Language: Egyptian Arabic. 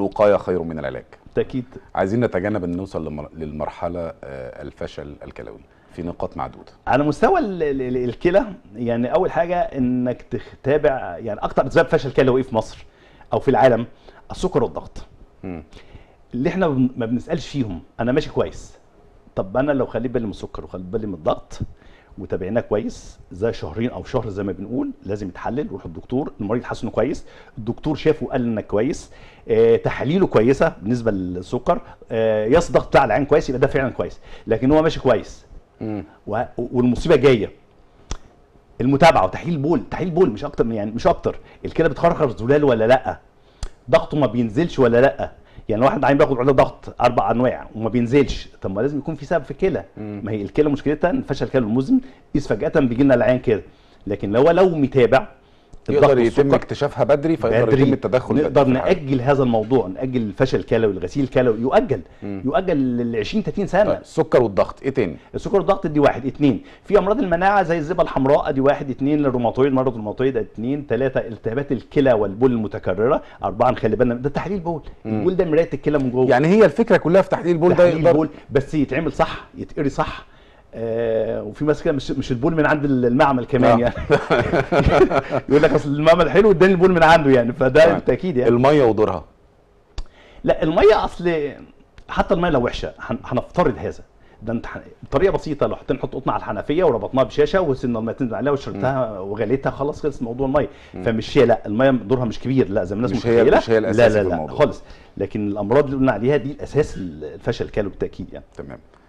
الوقايه خير من العلاج بالتاكيد عايزين نتجنب ان نوصل لمر- للمرحله آه، الفشل الكلوي في نقاط معدوده على مستوى ال- ال- ال- الكلى يعني اول حاجه انك تتابع يعني اكتر اسباب فشل كلوي في مصر او في العالم السكر والضغط مم. اللي احنا ما بنسالش فيهم انا ماشي كويس طب انا لو خليت بالي من السكر وخليت بالي من الضغط وتابعناه كويس زي شهرين او شهر زي ما بنقول لازم يتحلل روح الدكتور المريض حاسس انه كويس الدكتور شافه قال انك كويس آه تحاليله كويسه بالنسبه للسكر آه ياس الضغط بتاع العين كويس يبقى ده فعلا كويس لكن هو ماشي كويس مم. و- والمصيبه جايه المتابعه وتحليل بول تحليل بول مش اكتر من- يعني مش اكتر الكلى بتخرخر زلال ولا لا ضغطه ما بينزلش ولا لا يعني واحد عين بياخد علاج ضغط اربع انواع وما بينزلش طب ما لازم يكون في سبب في الكلى مم. ما هي الكلى مشكلتها ان الفشل الكلوي المزمن قيس فجاه بيجي لنا العيان كده لكن لو لو متابع الضغط يقدر يتم والسكر اكتشافها بدري فيقدر بدري يتم التدخل بدري نقدر في الحالة. ناجل هذا الموضوع ناجل الفشل الكلوي الغسيل الكلوي يؤجل مم. يؤجل ل 20 30 سنه طيب السكر والضغط ايه تاني السكر والضغط دي واحد اتنين في امراض المناعه زي الذبه الحمراء ادي واحد اتنين الروماتويد مرض الروماتويد اتنين ثلاثه التهابات الكلى والبول المتكرره اربعه نخلي بالنا ده تحليل بول مم. البول ده مرايه الكلى من جوه يعني هي الفكره كلها في تحليل البول ده تحليل يقدر البول بس يتعمل صح يتقري صح آه وفي ناس كده مش مش البول من عند المعمل كمان آه. يعني يقول لك اصل المعمل حلو اداني البول من عنده يعني فده تمام. بالتاكيد يعني الميه ودورها لا الميه اصل حتى الميه لو وحشه هن- هنفترض هذا ده انت ح- بطريقه بسيطه لو حطينا نحط قطنه على الحنفيه وربطناها بشاشه وسيبنا الميه تنزل عليها وشربتها وغليتها خلاص خلص موضوع الميه فمش هي لا الميه دورها مش كبير لا زي ما الناس مش هي- متخيله مش هي لا الأساسي لا في لا الموضوع. خالص لكن الامراض اللي قلنا عليها دي الاساس الفشل الكلوي بالتاكيد يعني تمام